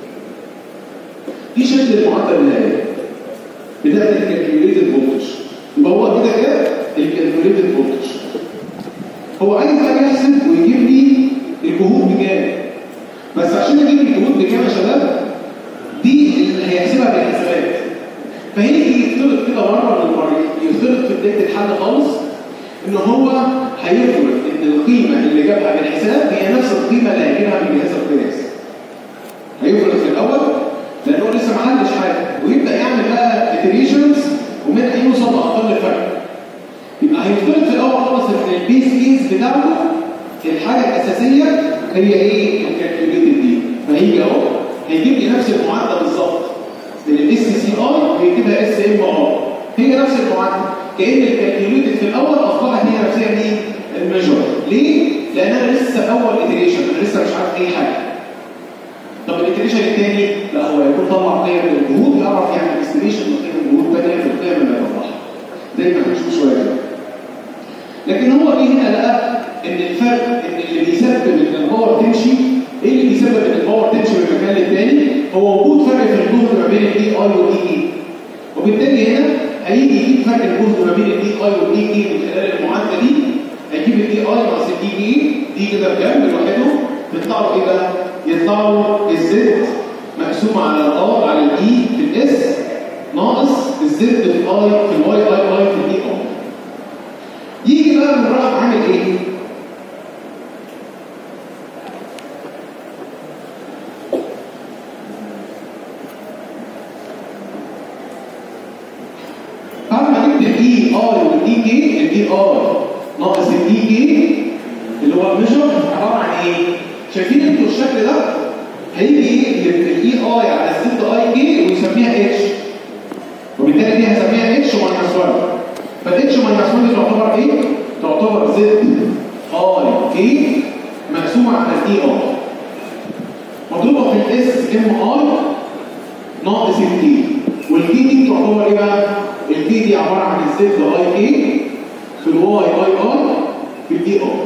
دي شكل المعادله النهائيه بتاعت الكالكيوليتد فولتج يبقى هو كده كده الكالكيوليتد فولتج هو عايز بقى يحسب ويجيب لي الجهود بكام بس عشان اجيب الجهود بكام يا شباب دي اللي هيحسبها بالحسابات فهيجي يفترض كده مره من المرات يفترض في بدايه الحل خالص ان هو هيفرض ان القيمه اللي جابها بالحساب هي نفس القيمه اللي هيجيبها من جهاز القياس هيفرض في الاول لانه لسه ما عندش حاجه ويبدا يعمل بقى اتريشنز ومنها يوصل لاقل فرق يبقى هيفترض في الاول خالص ان البيس كيس بتاعته الحاجه الاساسيه هي ايه الكالكوليتد دي فهيجي اهو هيجيب لي نفس المعادله بالظبط من الاس سي اي ويكتبها اس ام ار هي نفس المعادله كان الكالكوليتد في الاول اصبحت هي نفسها مين الميجر ليه لان انا لسه اول اتريشن انا لسه مش عارف اي حاجه طب الاتريشن الثاني لا هو يكون طلع قيم الجهود يعرف يعمل استيميشن لقيم الجهود ثانيه في القيم اللي هيطلعها زي ما هنشوف شويه كده لكن هو ايه هنا لقى ان الفرق ان اللي بيسبب ان الباور تمشي ايه اللي بيسبب ان الباور تمشي من مكان للتاني هو وجود فرق في الجهد ما بين الاي اي والاي اي وبالتالي هنا هيجي يجيب فرق الجهد ما بين الاي اي والاي اي من خلال المعادله دي هيجيب الاي اي ناقص الاي اي دي كده بكام لوحده يطلع له ايه بقى؟ يطلع له الزد مقسوم على الار على الاي في الاس ناقص الزد في الاي في الواي اي اي في الاي اي يجي بقى من راح عامل ايه؟ بعد ما جبت الاي ار والاي كي الاي ار ناقص الاي كي اللي هو الميجر عباره عن ايه؟ شايفين انتوا الشكل ده؟ هيجي الاي اي على الزد اي كي ويسميها اتش وبالتالي دي هسميها اتش ماينس 1 فالاتش ماينس 1 دي تعتبر ايه؟ تعتبر زد اي كي مقسومه على الاي ار مضروبه في الاس ام اي ناقص الكي والكي دي تعتبر ايه بقى؟ الكي دي عباره عن الزد اي كي في الواي اي ار في الاي ار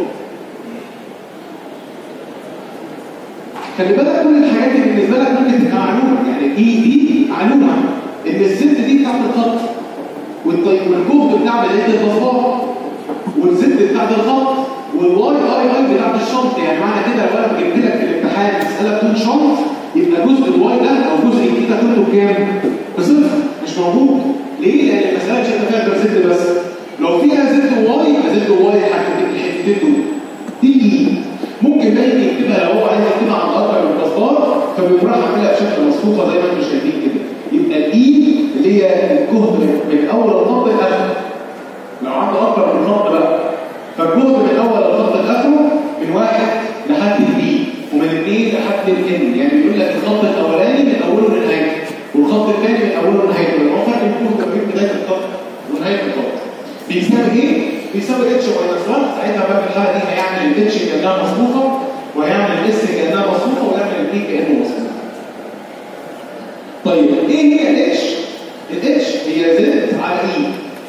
خلي بالك كل الحاجات دي بالنسبه لك ممكن تبقى معلومه يعني اي دي معلومه ان الست دي بتاعت الخط والطيب والجهد بتاع بدايه البصمات والزد بتاعت الخط والواي اي اي بتاعت الشنط يعني معنى كده لو انا جبت لك في الامتحان مساله بدون شنط يبقى جزء الواي ده او جزء الكي ده كله بكام؟ بصفر مش موجود ليه؟ لان المساله مش هتبقى فيها غير زد بس لو فيها زد وواي يبقى زد وواي الحاجتين الحتتين دول دي ممكن بقى يجي يكتبها لو هو عايز يكتبها عن اكتر من مصدر فبيروح عاملها بشكل مصفوفه زي ما انتم شايفين كده يبقى الاي اللي هي الجهد من اول الخط لاخره لو عنده اكتر من خط بقى فالجهد من اول الخط لاخره من واحد لحد البي ومن اثنين لحد الان يعني بيقول لك الخط الاولاني من اوله لنهايته والخط الثاني من اوله لنهايته لان هو فرق الجهد ما بين بدايه الخط ونهايه الخط بيساوي ايه؟ بيساوي اتش ماينس 1 ساعتها بقى في الحاله دي هيعمل الاتش كانها مصفوفه وهيعمل الاس كانها مصفوفه ويعمل البي كانه مصفوف. طيب ايه هي الاتش؟ الاتش هي زد على اي.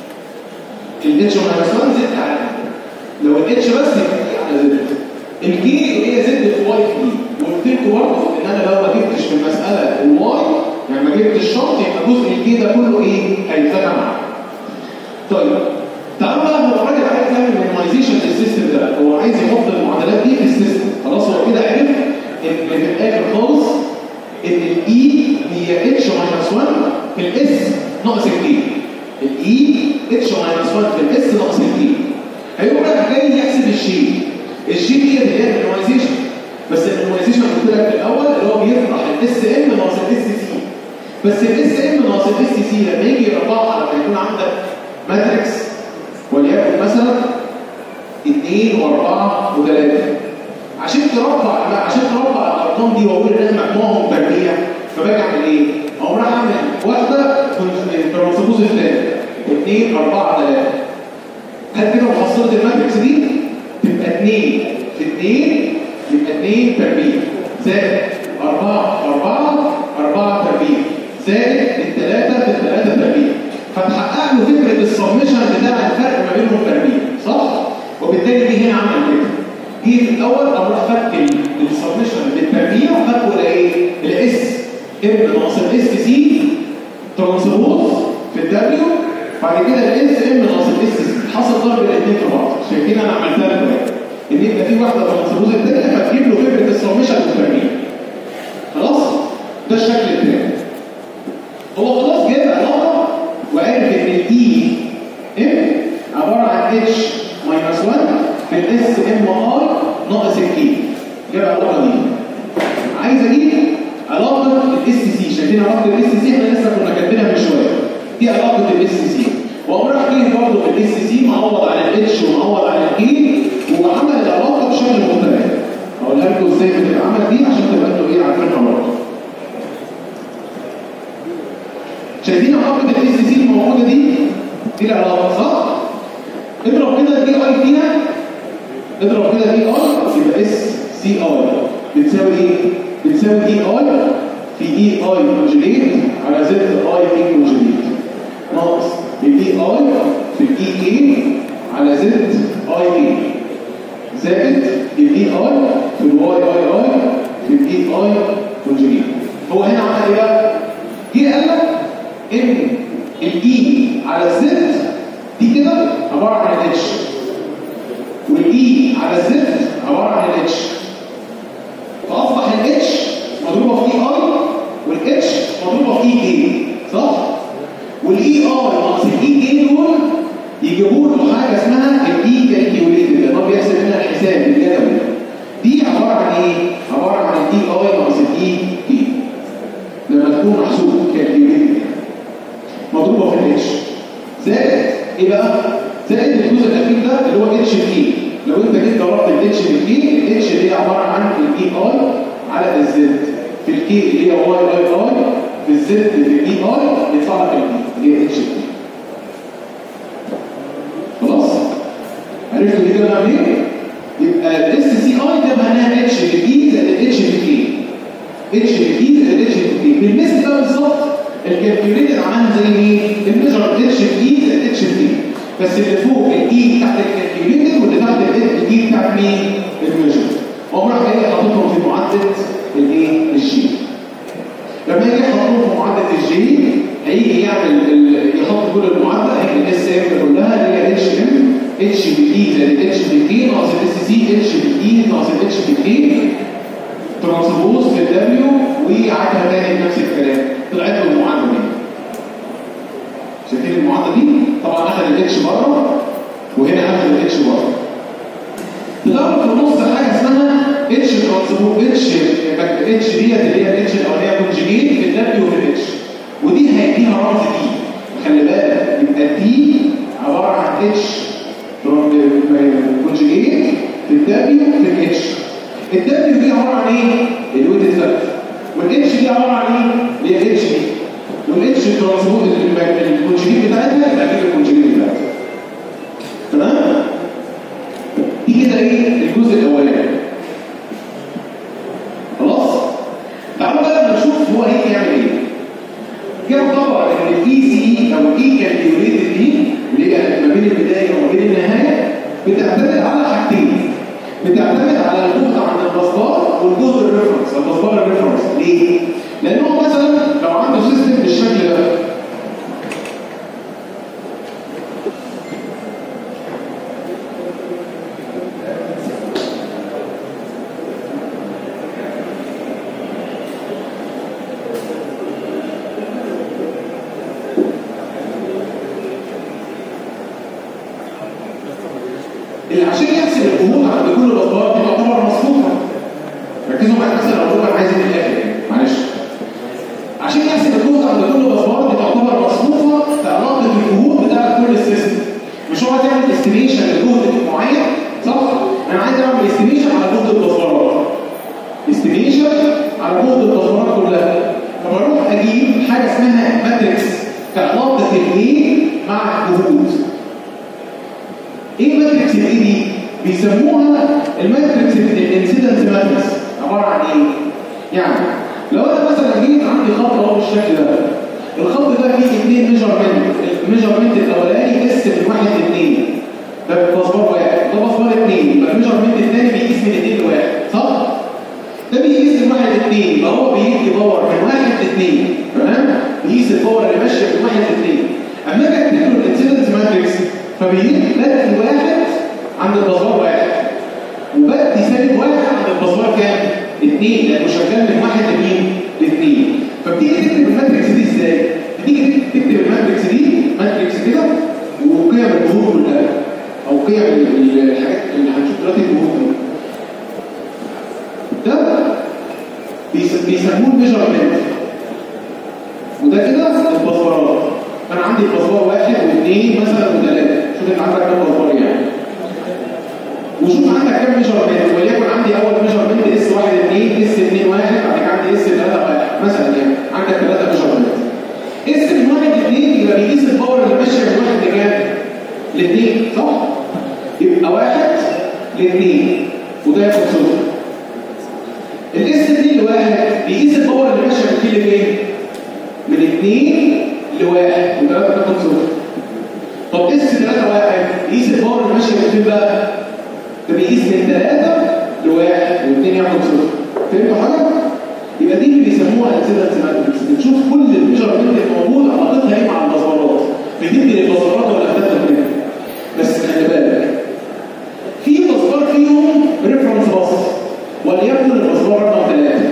الاتش ماينس 1 زد على اي. لو الاتش بس يبقى اي على زد. الكي اللي هي زد في واي كي. وقلت لكم برضه ان انا لو ما جبتش في المساله الواي يعني ما جبتش الشرط يبقى جزء الكي ده كله ايه؟ هيتلغى معاك. طيب تعالوا بقى هو الراجل عايز يعمل مينيمايزيشن للسيستم ده هو عايز يحط المعادلات دي في السيستم خلاص هو كده عرف ان في الاخر خالص ان الاي هي اتش ماينس 1 في الاس ناقص الكي الاي اتش ماينس 1 في الاس ناقص الكي هيقوم رايح جاي يحسب الشيء الشيء دي اللي هي المينيمايزيشن بس المينيمايزيشن قلت لك في الاول اللي هو بيطرح الاس ام ناقص الاس سي بس الاس ام ناقص الاس سي لما يجي يرفعها لما يكون عندك ماتريكس وليكن مثلا 2 و4 و3 عشان تربع عشان تربع الارقام دي واقول ان انا مجموعهم تربيع فباجي اعمل ايه؟ اقوم رايح اعمل واحده ترانسبوز الثاني 2 4 3 هل كده محصله الماتريكس دي تبقى 2 في 2 يبقى 2 تربيع زائد 4 4 4 تربيع زائد الثلاثه في الثلاثه تربيع فتحقق له فكره السبمشن بتاع الفرق ما بينهم تربيع صح؟ وبالتالي دي هنا عمل كده جه في الاول اروح فك السبمشن بالتربيع فكه لايه؟ الاس ام ناقص الاس سي ترانسبوز في الدبليو بعد كده الاس ام ناقص الاس سي حصل ضرب الاثنين في بعض شايفين انا عملتها لكم ان يبقى في واحده ترانسبوز الثانيه فتجيب له فكره السبمشن بالتربيع خلاص؟ ده الشكل الثاني هو خلاص جاب علاقه وعرف ان الاي ام عباره عن اتش ماينس 1 في الاس ام اي ناقص الكي جاب العلاقه دي عايز اجيب علاقه الاس سي شايفين علاقه الاس سي احنا لسه كنا كاتبينها من شويه دي علاقه الاس سي واقوم رايح جاي برضه في الاس سي معوض عن الاتش ومعوض عن الكي وعمل العلاقه بشكل مختلف اقولها لكم ازاي بتتعمل دي عشان تبقى انتوا ايه عارفينها برضه شايفين علاقه الاس سي الموجوده دي دي العلاقه صح؟ اضرب كده دي اي فيها اضرب كده دي اي يبقى اس سي اي بتساوي ايه؟ بتساوي اي اي في اي اي كونجليت على زد اي اي كونجليت ناقص الاي اي في الاي كي على زد اي كي زائد الاي اي في الواي اي اي في الاي اي كونجليت هو هنا عمل ايه بقى؟ جه قال لك ان الاي على الزد دي كده عباره عن الاتش والاي على الزد عباره عن الاتش فاصبح الاتش مضروبه في اي اي والاتش مضروبه في اي كي صح والاي اي ناقص الاي كي دول يجيبوا له حاجه اسمها الاي كالكيوليتد اللي هو بيحسب منها الحساب الجدول دي عباره عن ايه عباره عن الاي اي ناقص الاي كي لما تكون محسوب كالكيوليتد مضروبه في الاتش زائد ايه بقى؟ زائد الجزء الاخير ده اللي هو اتش في لو انت جيت ضربت الاتش في الاتش اللي هي عباره عن الاي اي على الزد في الكي اللي هي واي اي اي في الزد في الاي اي يطلع لك اللي هي اتش في خلاص؟ عرفتوا دي كده ايه؟ يبقى الاس سي اي ده معناها اتش في كي زائد اتش في كي اتش في كي زائد اتش في كي بالمثل ده بالظبط الكالكيوليتد عملها زي ايه؟ الميجر اتش في اي زائد اتش في اي بس اللي فوق الاي بتاعت الكالكيوليتد واللي تحت الاي بتاعت مين؟ الميجر قام راح جاي حاططهم في معادله الايه؟ الجي لما يجي يحطهم في معادله الجي هيجي يعمل ال- يحط كل المعادله هي الاس ام كلها اللي هي اتش ام اتش بي اي زائد اتش بي كي ناقص الاس سي اتش بي اي ناقص الاتش بي كي ترانسبوز في الدبليو وعادها تاني بنفس الكلام طلعت له المعادله دي شايفين المعادله دي طبعا اخذ الاتش بره وهنا اخذ الاتش بره الاول في النص حاجه اسمها اتش ترانسبوز اتش اتش ديت اللي هي الاتش الاولانيه كونجيجيت في الدبليو وفي الاتش ودي هيديها رمز دي خلي بالك يبقى دي عباره عن اتش كونجيجيت في الدبليو في الاتش الدبليو دي عباره عن ايه؟ الويت الثابت والاتش دي عباره عن ايه؟ اللي هي الاتش دي والاتش ترانسبوز الكونجيجيت بتاعتها يبقى كده الكونجيجيت بتاعتها تمام؟ دي كده ايه الجزء الاولاني خلاص تعالوا بقى لما نشوف هو هيجي يعمل ايه كده طبعا ان الاي سي او الاي كالكيوليتد دي اللي هي ما بين البدايه وما بين النهايه بتعتمد على حاجتين بتعتمد على الجهد عند المسبار والجهد الريفرنس المسبار الريفرنس ليه؟ لان هو مثلا لو عنده سيستم بالشكل ده اللي عشان يحسب الجهود عند كل الاسبار دي تعتبر مصفوفه ركزوا معايا مثلا لو بقول عايز من الاخر يعني معلش عشان يحسب الجهد عند كل الاسبار دي تعتبر مصفوفه في علاقه الجهود بتاعت كل السيستم مش هو عايز يعمل استيميشن لجهد معين صح؟ انا عايز اعمل استيميشن على جهد البصمات استيميشن على جهد البصمات كلها فبروح اجيب حاجه اسمها ماتريكس كعلاقه الايه مع الجهود ايه ماتريكس الاي دي؟ بيسموها الماتريكس الانسيدنس ماتريكس عباره عن ايه؟ يعني لو انا مثلا جيت عندي خط اهو بالشكل ده الخط ده فيه اثنين ميجرمنت الميجرمنت الاولاني اس من واحد لاثنين ده مسبار واحد ده مسبار اثنين يبقى الميجرمنت الثاني بيقيس من اثنين لواحد صح؟ ده بيقيس من واحد لاثنين يبقى هو بيدي باور من واحد لاثنين تمام؟ بيقيس الباور اللي ماشيه من واحد لاثنين اما اجي اكتب له الانسيدنس ماتريكس فبيدي بدي واحد عند البازار واحد وبدي سالب واحد عند البازار كام؟ اثنين لانه شغال من واحد لمين؟ لاثنين فبتيجي تكتب الماتريكس دي ازاي؟ بتيجي تكتب الماتريكس دي ماتريكس كده وقيم الجهود كلها او قيم ال- ال- الحاجات اللي هنشوف دلوقتي الجهود دي ده بيس- بيسموه الميجرمنت وده كده البصمات انا عندي البصمات واحد واثنين مثلا وثلاثه شوف انت عندك كام بصمه يعني وشوف عندك كام ميجرمنت وليكن عندي اول ميجرمنت اس 1 2 اس 2 1 بعد كده عندي اس 3 1 مثلا يعني عندك ثلاثه ميجرمنت اس من 1 ل 2 يبقى بيقيس الباور اللي ماشيه من 1 لكام؟ ل 2 صح؟ يبقى 1 ل 2 وده ياخد صفر الاس 2 لواحد بيقيس الباور اللي ماشيه من 2 لفين؟ من 2 لواحد وثلاثه تاخد صفر طب اس 3 1 يقيس الباور اللي ماشيه من فين بقى؟ ده بيقيس من 3 لواحد واثنين ياخد صفر فهمتوا حاجه؟ يبقى دي اللي بيسموها انسيدنس ماتريكس بتشوف كل الميجرمنت الموجود علاقتها ايه مع البصمات بتدي للبصمات ولا هتبدا منها بس خلي بالك في بصمات فيهم ريفرنس بس وليكن البصمه رقم ثلاثه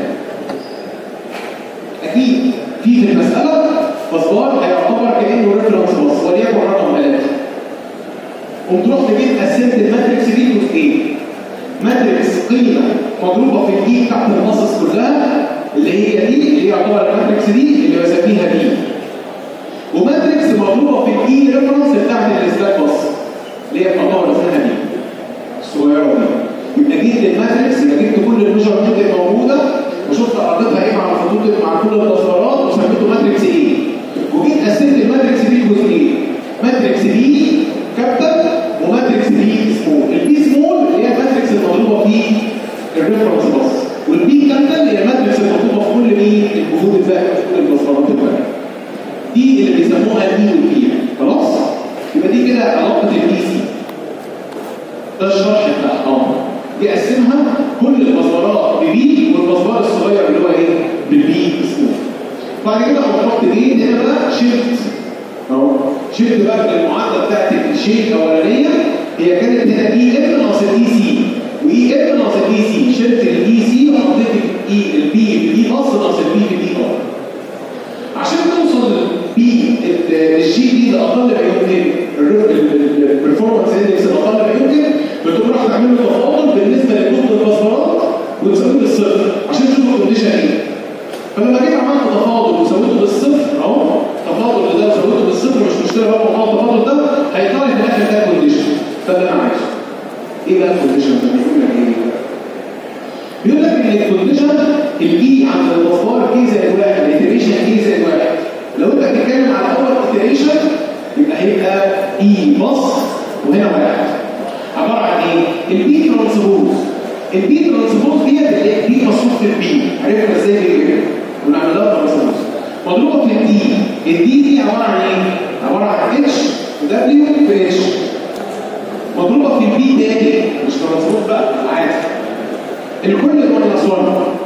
اكيد في في المساله بصمات هيعتبر كانه ريفرنس بس وليكن رقم ثلاثه قمت رحت جيت قسمت الماتريكس دي جزئين ماتريكس قيمه مضروبه في الاي بتاعت النصص كلها اللي هي دي اللي هي يعتبر الماتريكس دي اللي بسميها بي وماتريكس مضروبه في الاي ريفرنس بتاعت السلاك بس اللي هي تعتبر اسمها بي الصغيره دي يبقى جيت للماتريكس يبقى جبت كل الميجرمنت الموجوده وشفت علاقتها ايه مع الخطوط مع كل التصويرات وسميته ماتريكس ايه وجيت قسمت الماتريكس دي لجزئين ماتريكس بي كابيتال وماتريكس بي سمول البي سمول اللي هي الماتريكس المضروبه في الريفرنس بس والبي كابيتال هي الماتريكس المضروبه في كل مين الجهود الباقيه في كل المسارات الباقيه دي اللي بيسموها الاي والبي خلاص يبقى دي كده علاقه البي سي ده الشرح بتاعها بيقسمها كل المسارات ببي والمسار الصغير اللي هو ايه بالبي سمول بعد كده هنحط ايه هنا بقى شيفت اهو شيفت بقى من المعادله بتاعت الشيء الاولانيه هي كانت هنا اي ام ناقص الاي سي واي ام ناقص الاي سي شلت الاي سي وحطيت الاي البي في الاي ناقص ناقص البي في الاي ار عشان توصل بي الجي دي لاقل ما يمكن البرفورمانس اندكس الاقل ما يمكن بتقوم راح تعمل له تفاضل بالنسبه لجهد البصمات وتساويه بالصفر عشان تشوف الكونديشن ايه فلما جيت عملت تفاضل وسويته بالصفر اهو تفاضل ده وسويته بالصفر مش مشكله بقى موضوع التفاضل ده هيطلع لي في الاخر ده كونديشن ده اللي انا عايزه ايه بقى الكونديشن ده بيقول لك ايه بيقول لك ان الكونديشن الاي عند المسار كي زائد واحد الاتريشن كي زائد واحد لو انت بتتكلم على اول اتريشن يبقى هيبقى اي بص وهنا واحد عباره عن ايه؟ البي ترانسبوز البي ترانسبوز ديت اللي هي دي مصروف في البي عرفنا ازاي دي ونعمل لها ترانسبوز مضروبه في الدي الدي دي عباره عن ايه؟ عباره عن اتش ودبليو في اتش مضروبه في البي تاني مش ترانسبوز بقى عادي الكل ماينس 1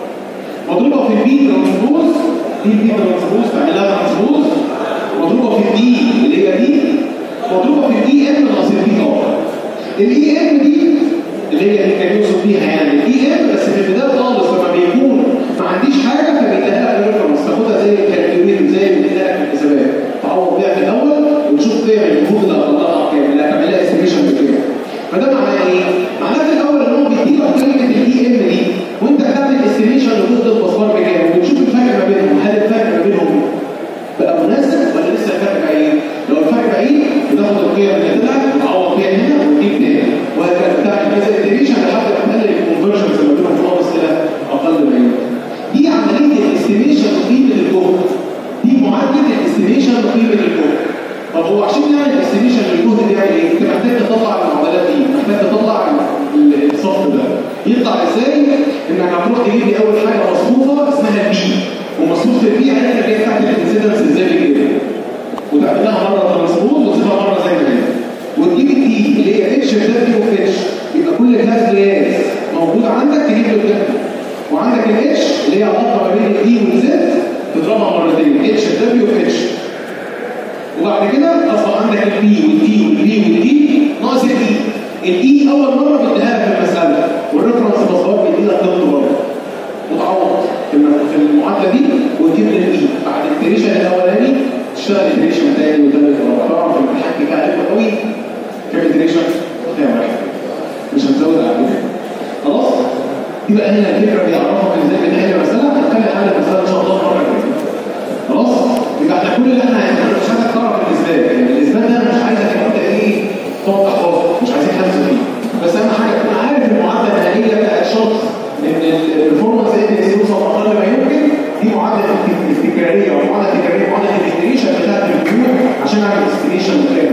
مضروبه في البي ترانسبوز دي البي ترانسبوز تعمل لها ترانسبوز مضروبه في الدي اللي هي دي مضروبه في الاي ام ناقص البي ار الاي ام دي اللي هي اللي كان يوصف بيها يعني الاي ام بس في البدايه خالص لما بيكون ما عنديش حاجه فبيديها لك ريفرنس تاخدها زي الكالكوليتر زي اللي بيديها لك في الحسابات تعوض بيها في الاول وتشوف قيم الجهود اللي هتطلعها كام اللي هتعمل لها استيميشن بكام فده معناه ايه؟ معناه في الاول ان هو بيديك كلمه الاي ام دي وانت بتعمل استيميشن لجهد البصمار بكام وبتشوف الفرق ما بينهم هل الفرق ما بينهم بقى مناسب ولا لسه الفرق بعيد؟ لو الفرق بعيد بتاخد القيم اللي طلعت وتعوض بيها هنا وتجيب تاني وهكذا بتعمل كذا استيميشن لحد ما تقلل الكونفرجنز ما بينهم خالص الى اقل بعيد. دي عمليه الاستيميشن لقيمه الجهد. دي معادله الاستيميشن لقيمه الجهد. طب هو عشان نعمل استيميشن للجهد ده يعني ايه؟ انت محتاج تطلع المعادلات دي، محتاج تطلع الصف ده. يطلع ازاي؟ انك هتروح تجيب لي اول حاجه مصفوفه اسمها بي ومصفوفه البي عرفت اللي هي بتاعت الانسيدنس ازاي كده. وتعمل لها مره ترانسبوز وتسيبها مره زي ما هي. وتجيب التي اللي هي اتش دبليو اتش يبقى كل كلاس قياس موجود عندك تجيب له كده. وعندك الاتش اللي هي علاقه ما بين الدي والزد تضربها مرتين اتش دبليو اتش وبعد كده اصبح عندك البي والتي والبي والدي ناقص الاي الاي اول مره بتديها لك في المساله والريفرنس بصواب بيدي لك ضغط برضه وتعوض في المعادله دي وتجيب الاي بعد التريشن الاولاني تشتغل التريشن تاني وثالث ورابع طبعا في الامتحان كده عليك قوي كام التريشن؟ كام واحد مش هنزود على كده خلاص؟ دي بقى هنا الفكره بيعرفك ازاي بنحل مساله هنتكلم عن المساله ان شاء الله مره كده خلاص؟ يبقى احنا كل اللي احنا هنعمله مش عايزك تعرف الاثبات يعني الاثبات ده مش عايزك انت ايه تقعد تحفظه مش عايزين حفظ فيه بس اهم حاجه تكون عارف المعادله النهائيه بتاعت شخص ان البرفورمانس اندكس يوصل اقل ما يمكن دي معادله استكراريه او معادله تكراريه معادله الاستيميشن بتاعت الكيو عشان اعمل استيميشن كامل